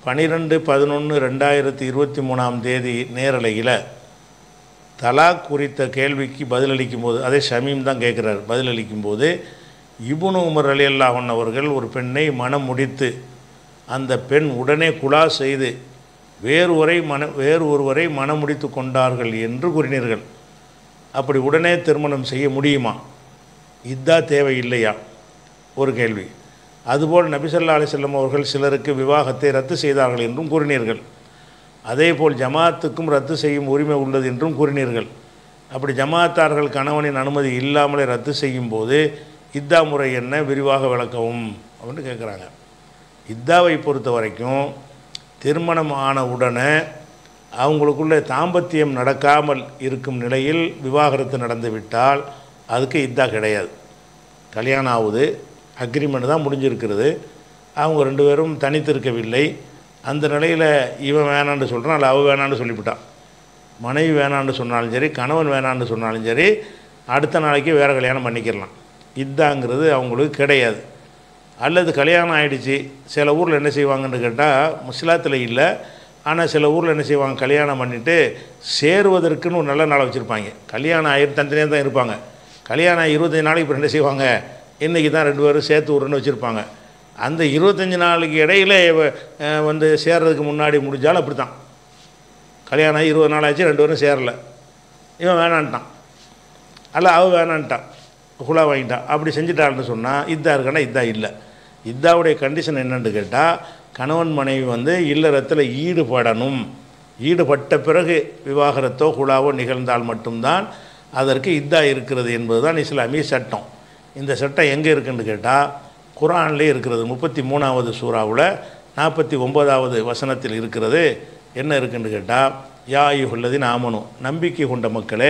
பனிரெண்டு பதினொன்று ரெண்டாயிரத்தி இருபத்தி மூணாம் தேதி நேரலையில் தலாக் குறித்த கேள்விக்கு பதிலளிக்கும் போது அதே ஷமீம் தான் கேட்குறார் பதிலளிக்கும் போது இபுனு உமர் அலி அல்லாஹன் அவர்கள் ஒரு பெண்ணை மனம் முடித்து அந்த பெண் உடனே குலா செய்து வேறு ஒரை மன வேறு ஒருவரை மனம் முடித்து கொண்டார்கள் என்று கூறினீர்கள் அப்படி உடனே திருமணம் செய்ய முடியுமா இதா தேவையில்லையா ஒரு கேள்வி அதுபோல் நபிசல்லா அலிசல்லம் அவர்கள் சிலருக்கு விவாகத்தை ரத்து செய்தார்கள் என்றும் கூறினீர்கள் அதேபோல் ஜமாத்துக்கும் ரத்து செய்யும் உரிமை உள்ளது என்றும் கூறினீர்கள் அப்படி ஜமாத்தார்கள் கணவனின் அனுமதி இல்லாமலே ரத்து செய்யும் போது இத்தா முறை என்ன விரிவாக விளக்கவும் அப்படின்னு கேட்குறாங்க இத்தாவை பொறுத்த வரைக்கும் திருமணம் ஆன உடனே அவங்களுக்குள்ள தாம்பத்தியம் நடக்காமல் இருக்கும் நிலையில் விவாகரத்து நடந்து விட்டால் அதுக்கு இத்தா கிடையாது கல்யாணம் ஆகுது அக்ரிமெண்ட் தான் முடிஞ்சிருக்கிறது அவங்க ரெண்டு பேரும் தனித்திருக்கவில்லை அந்த நிலையில் இவன் வேணான்னு சொல்கிறான் இல்லை அவள் வேணான்னு சொல்லிவிட்டான் மனைவி வேணான்னு சொன்னாலும் சரி கணவன் வேணான்னு சொன்னாலும் சரி அடுத்த நாளைக்கு வேறு கல்யாணம் பண்ணிக்கிடலாம் இதாங்கிறது அவங்களுக்கு கிடையாது அல்லது கல்யாணம் ஆயிடுச்சு சில ஊரில் என்ன செய்வாங்கன்னு கேட்டால் முஸ்லாத்தில் இல்லை ஆனால் சில ஊரில் என்ன செய்வாங்க கல்யாணம் பண்ணிவிட்டு சேருவதற்குன்னு ஒரு நல்ல நாளை வச்சுருப்பாங்க கல்யாணம் ஆயிரம் தனித்தனியாக தான் இருப்பாங்க கல்யாணம் ஆகி இருபத்தஞ்சி நாளைக்கு இப்போ என்ன செய்வாங்க இன்றைக்கி தான் ரெண்டு பேரும் சேர்த்து விட்றேன்னு வச்சுருப்பாங்க அந்த இருபத்தஞ்சி நாளுக்கு இடையில இவ- அஹ் வந்து சேர்றதுக்கு முன்னாடி முடிஞ்சாலும் அப்படி தான் கல்யாணம் ஆகி இருபது நாள் ஆச்சு ரெண்டு பேரும் சேரலை இவன் வேணான்ட்டான் அல்ல அவ வேணான்ட்டான் குலா வாங்கிட்டான் அப்படி செஞ்சுட்டாள்னு சொன்னால் இதா இருக்கானா இதா இல்லை இதாவுடைய கண்டிஷன் என்னன்னு கேட்டால் கணவன் மனைவி வந்து இல்லறத்தில் ஈடுபடணும் ஈடுபட்ட பிறகு விவாகரத்தோ குலாவோ நிகழ்ந்தால் மட்டும்தான் அதற்கு இதா இருக்கிறது என்பது தான் இஸ்லாமிய சட்டம் இந்த சட்டம் எங்கே இருக்குன்னு கேட்டால் குரான்லேயே இருக்கிறது முப்பத்தி மூணாவது சூறாவில் நாற்பத்தி ஒன்பதாவது வசனத்தில் இருக்கிறது என்ன இருக்குன்னு கேட்டால் யா யுகுல்லதின் ஆமனும் நம்பிக்கை கொண்ட மக்களே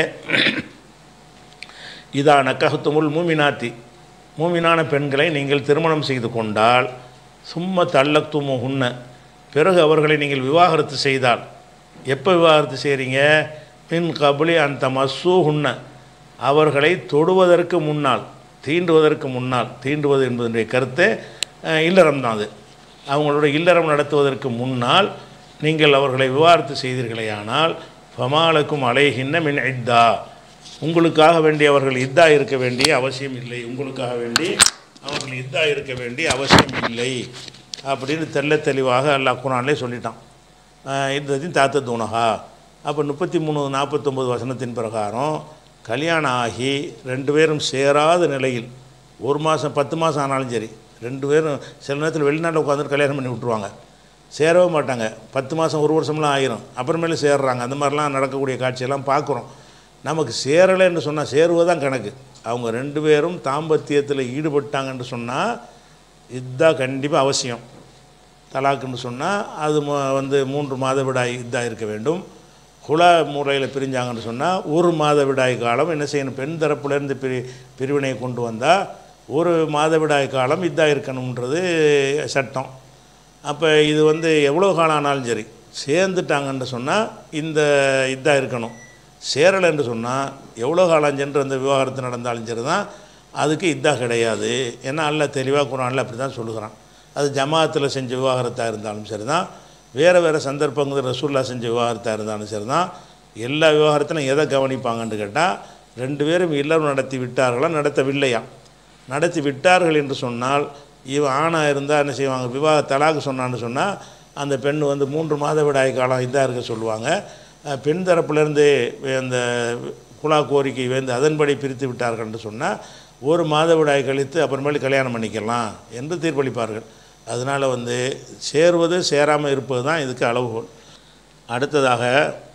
இதா நக்கஹத்துமுல் மூமினாத்தி மூமினான பெண்களை நீங்கள் திருமணம் செய்து கொண்டால் சும்ம தள்ளத்துமு உன்ன பிறகு அவர்களை நீங்கள் விவாகரத்து செய்தால் எப்போ விவாகரத்து செய்கிறீங்க மின் கபலி அந்த மசூ உன்ன அவர்களை தொடுவதற்கு முன்னால் தீண்டுவதற்கு முன்னால் தீண்டுவது என்பதனுடைய கருத்து அஹ், இல்லறம் தான் அது அவங்களோட இல்லறம் நடத்துவதற்கு முன்னால் நீங்கள் அவர்களை விவாகரத்து செய்தீர்களேயானால் ஃபமாலக்கும் அலைகின்ன மின் இத்தா உங்களுக்காக வேண்டி அவர்கள் இதா இருக்க வேண்டிய அவசியம் இல்லை உங்களுக்காக வேண்டி அவர்கள் இதா இருக்க வேண்டிய அவசியம் இல்லை அப்படின்னு தெள்ள தெளிவாக அல்லாஹ் குரான்லே சொல்லிட்டான் இந்ததின் தாத்த தூணகா அப்போ முப்பத்தி மூணு நாற்பத்தொம்பது வசனத்தின் பிரகாரம் கல்யாணம் ஆகி ரெண்டு பேரும் சேராத நிலையில் ஒரு மாதம் பத்து மாதம் ஆனாலும் சரி ரெண்டு பேரும் சில நேரத்தில் வெளிநாட்டில் உட்காந்துட்டு கல்யாணம் பண்ணி விட்ருவாங்க சேரவே மாட்டாங்க பத்து மாதம் ஒரு வருஷம்லாம் ஆயிரும் அப்புறமேலே சேர்றாங்க அந்த மாதிரிலாம் நடக்கக்கூடிய காட்சியெல்லாம் பார்க்குறோம் நமக்கு சேரலைன்னு சொன்னால் சேருவதான் கணக்கு அவங்க ரெண்டு பேரும் தாம்பத்தியத்தில் ஈடுபட்டாங்கன்னு சொன்னால் இதுதான் கண்டிப்பாக அவசியம் தலாக்குன்னு சொன்னால் அது மு- வந்து மூன்று மாதவிடாய் இதாக இருக்க வேண்டும் குலா முறையில் பிரிஞ்சாங்கன்னு சொன்னால் ஒரு மாதவிடாய் காலம் என்ன செய்யணும் பெண் தரப்புலேருந்து பிரி பிரிவினையை கொண்டு வந்தால் ஒரு மாதவிடாய் காலம் இதாக இருக்கணுன்றது சட்டம் அப்போ இது வந்து எவ்வளோ காலம் ஆனாலும் சரி சேர்ந்துட்டாங்கன்னு சொன்னால் இந்த இதாக இருக்கணும் சேரலைன்னு சொன்னால் எவ்வளோ காலம் சென்று அந்த விவாகரத்து நடந்தாலும் சரி தான் அதுக்கு இதாக கிடையாது ஏன்னா அல்ல தெளிவாக குரானில் அப்படி தான் சொல்லுகிறான் அது ஜமாத்தில் செஞ்ச விவாகரத்தாக இருந்தாலும் சரி தான் வேறு வேறு சந்தர்ப்பங்கள் ரசூல்லா செஞ்ச விவாகரத்தாக இருந்தாலும் சரி தான் எல்லா விவாகரத்திலும் எதை கவனிப்பாங்கன்னு கேட்டால் ரெண்டு பேரும் இல்லறம் நடத்தி விட்டார்களா நடத்தவில்லையா நடத்தி விட்டார்கள் என்று சொன்னால் இவன் ஆணாக இருந்தால் என்ன செய்வாங்க விவாக தலாக்கு சொன்னான்னு சொன்னால் அந்த பெண் வந்து மூன்று மாதவிடாய் காலம் இதாக இருக்க சொல்லுவாங்க அஹ் பெண் தரப்புலேருந்து அந்த குலா கோரிக்கை வந்து அதன்படி பிரித்து விட்டார்கள் என்று சொன்னால் ஒரு மாதவிடாய் கழித்து அப்புறமேலு கல்யாணம் பண்ணிக்கலாம் என்று தீர்ப்பளிப்பார்கள் அதனால் வந்து சேருவது சேராமல் இருப்பது தான் இதுக்கு அளவுகோல் அடுத்ததாக